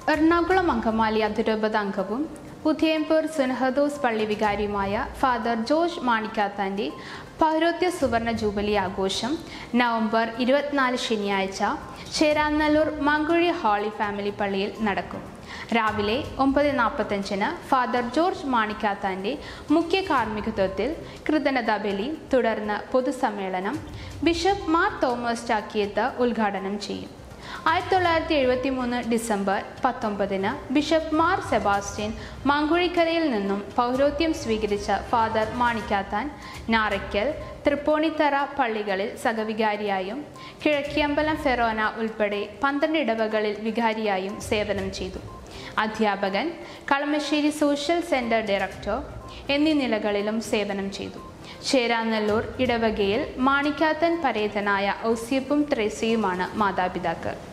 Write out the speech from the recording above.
എറണാകുളം അങ്കമാലി അതിരൂപത അംഗവും ഉദയംപൂർ സുനഹദോസ് പള്ളി വികാരിയുമായ ഫാദർ ജോർജ് മാണിക്കാത്താൻ്റെ പൗരോത്യ സുവർണ ജൂബിലി ആഘോഷം നവംബർ ഇരുപത്തിനാല് ശനിയാഴ്ച ചേരാനല്ലൂർ മങ്കുഴി ഹാളി ഫാമിലി പള്ളിയിൽ നടക്കും രാവിലെ ഒമ്പത് നാൽപ്പത്തഞ്ചിന് ഫാദർ ജോർജ് മാണിക്കാത്താൻ്റെ മുഖ്യ കാർമ്മികത്വത്തിൽ കൃതജ്ഞതാ ബലി തുടർന്ന് പൊതുസമ്മേളനം ബിഷപ്പ് മാർ തോമസ് ചാക്കിയത്ത് ഉദ്ഘാടനം ചെയ്യും ആയിരത്തി തൊള്ളായിരത്തി എഴുപത്തി മൂന്ന് ഡിസംബർ പത്തൊമ്പതിന് ബിഷപ്പ് മാർ സെബാസ്റ്റ്യൻ മാങ്കുഴിക്കരയിൽ നിന്നും പൗരോത്യം സ്വീകരിച്ച ഫാദർ മാണിക്കാത്താൻ ഞാറയ്ക്കൽ തൃപ്പൂണിത്തറ പള്ളികളിൽ സഹവികാരിയായും കിഴക്കിയമ്പലം ഫെറോന ഉൾപ്പെടെ പന്ത്രണ്ട് ഇടവകളിൽ വികാരിയായും സേവനം ചെയ്തു അധ്യാപകൻ കളമശ്ശേരി സോഷ്യൽ സെന്റർ ഡയറക്ടർ എന്നീ നിലകളിലും സേവനം ചെയ്തു ചേരാനെല്ലൂർ ഇടവകയിൽ മാണിക്കാത്തൻ പരേതനായ ഔസ്യപ്പും ത്രേസ്യയുമാണ് മാതാപിതാക്കൾ